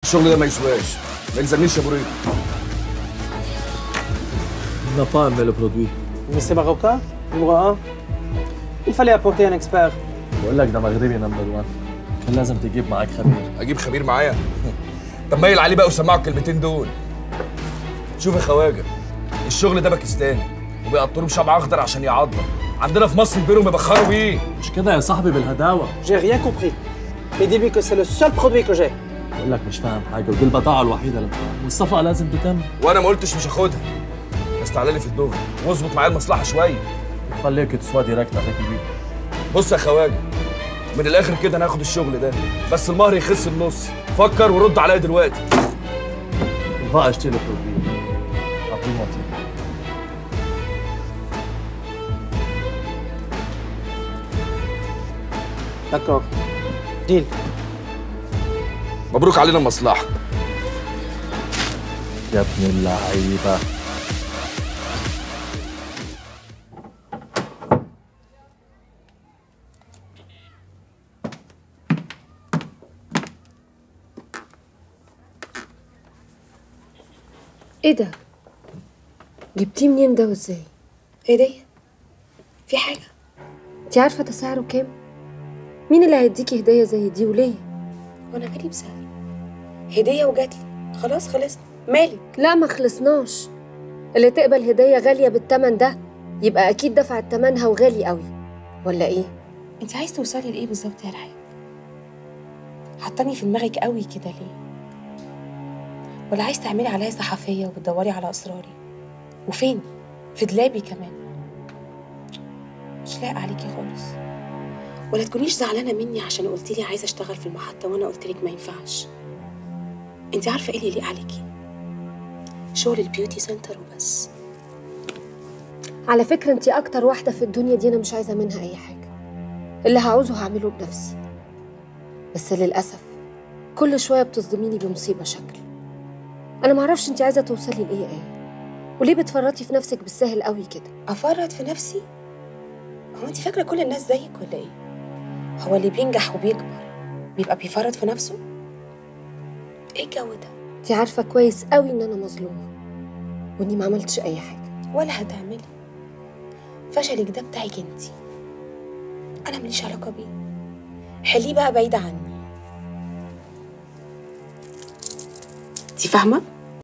الشغل ده ما يسواش ما يلزمنيش يا ابو ريت On n'a pas aimé le produit. Mais c'est marocain, numéro 1. Il fallait apporter un expert. بقول لك ده مغربي نمبر 1 كان لازم تجيب معاك خبير اجيب خبير معايا طب ميل عليه بقى وسمعه الكلمتين دول شوف يا خواجه الشغل ده باكستاني وبيقطروه بشمع اخضر عشان يعضل عندنا في مصر البيرو بيبخروا بيه مش كده يا صاحبي بالهداوه J'ai rien compris. Mais dis-lui que c'est le seul produit que j'ai. بقول لك مش فاهم حاجه ودي البضاعه الوحيده اللي معاها والصفقه لازم تتم وانا ما قلتش مش هاخدها بس تعالى لي في الدغري واظبط معايا المصلحه شويه خليك تسوى ديريكت افيك بيه بص يا خواجه من الاخر كده انا هاخد الشغل ده بس المهر يخس النص فكر ورد عليا دلوقتي On va acheter le produit. Après moitié. D'accord. Deal. مبروك علينا المصلحه يا ابن اللعيبه ايه ده؟ جبتيه منين ده وازاي؟ هدية في حاجة انت عارفة ده سعره كام؟ مين اللي هيديكي هدية زي دي وليه؟ وانا غالي بسعر هدية وجاتلي خلاص خلصنا مالك لا ما خلصناش اللي تقبل هدية غالية بالتمن ده يبقى أكيد دفعت تمنها وغالي قوي ولا إيه؟ انت عايز توصلي لايه بالظبط يا رحاب حطاني في دماغك قوي كده ليه ولا عايز تعملي عليا صحفية وبتدوري على أسراري وفين في دلابي كمان مش لايق عليكي خالص ولا تكونيش زعلانة مني عشان قلتي لي عايزة أشتغل في المحطة وأنا قلت لك ما ينفعش انت عارفة ايه اللي يليق عليكي شغل البيوتي سنتر وبس على فكرة انت أكتر واحدة في الدنيا دي أنا مش عايزة منها أي حاجة اللي هعوزه هعمله بنفسي بس للأسف كل شوية بتصدميني بمصيبة شكل أنا معرفش انت عايزة توصلي لإيه إيه وليه بتفرطي في نفسك بالسهل قوي كده أفرط في نفسي هو انت فاكرة كل الناس زيك ولا ايه هو اللي بينجح وبيكبر بيبقى بيفرط في نفسه ايه الجو ده انت عارفة كويس قوي إن أنا مظلومة وإني ما عملتش أي حاجة ولا هتعملي فشلك ده بتاعك انت انا ماليش علاقه بيه حليه بقى بعيد عني انت فاهمه